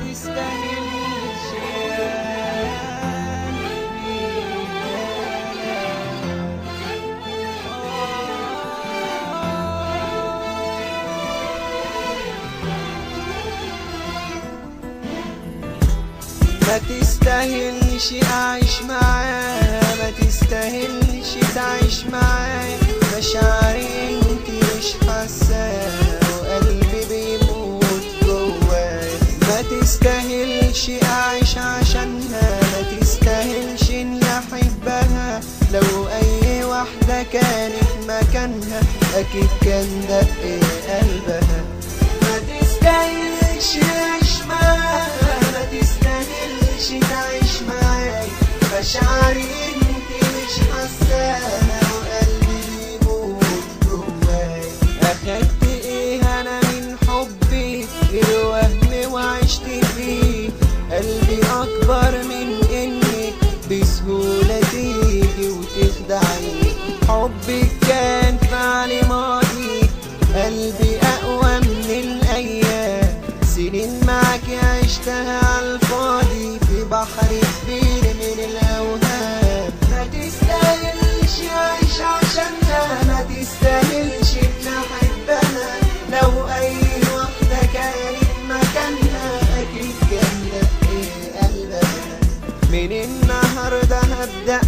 تستاهلش يا ما تستاهلش اعيش معاه ما تستاهلش تعيش معاه مشاعري انت مش حاساها وقلبي بيموت جواي ما تستاهلش اعيش عشانها ما تستاهلش اني احبها لو اي واحدة كانت مكانها اكيد كان دق قلبها ما تستاهلش اعيش معاها ما تستاهلش تعيش معاي مشاعري انت مش حاساها وقلبي بيموت جواي اخدت ايه انا من حبي الوهم وعشت فيه قلبي اكبر من انك بسهولة تيجي وتخدعني حبك كان فعل ماضي قلبي اقوى من الايام سنين معاك عشتها عالفاضي في بحر كبير من الاوهام ما تستاهلش اعيش عشانها ما تستاهلش ان احبها لو اي واحدة كانت مكانها اكيد كان دق قلبها من النهاردة هبدأ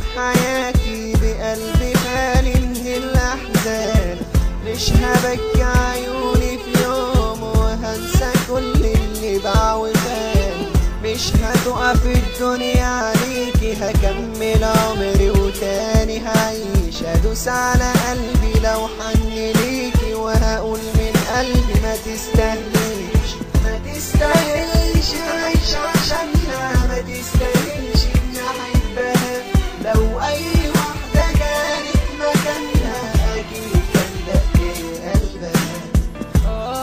حياتي بقلبي خالي من الأحزان مش هبكي عيوني في يوم وهنسى كل اللي باع وفات مش هتقف الدنيا عليكي هكمل عمري وتاني هعيش ادوس على قلبي لو حن ليكي وهقول من قلبي ما تستاهلش ما تستاهلش اعيش عشانها ما تستاهلش ان احبها لو اي واحدة كانت مكانها اكيد كان دق قلبها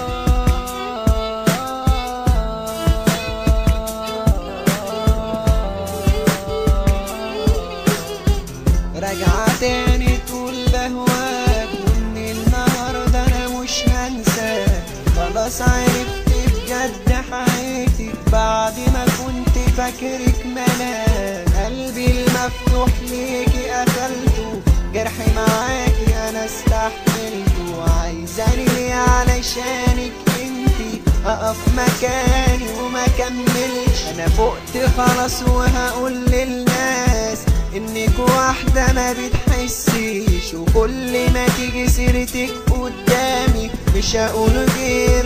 راجعة تاني تقول بهواك ومن النهاردة أنا مش هنساك خلاص عرفت بجد حياتك بعد ما كنت فاكرك ملاك قلبي المفتوح ليكي قفلته جرحي معاكي أنا استحملته عايزاني ليه علشانك انتي أقف مكاني وما كملش أنا فقت خلاص وهقول للناس انك واحدة ما بتحسيش وكل ما تيجي سيرتك قدامي مش هقول غير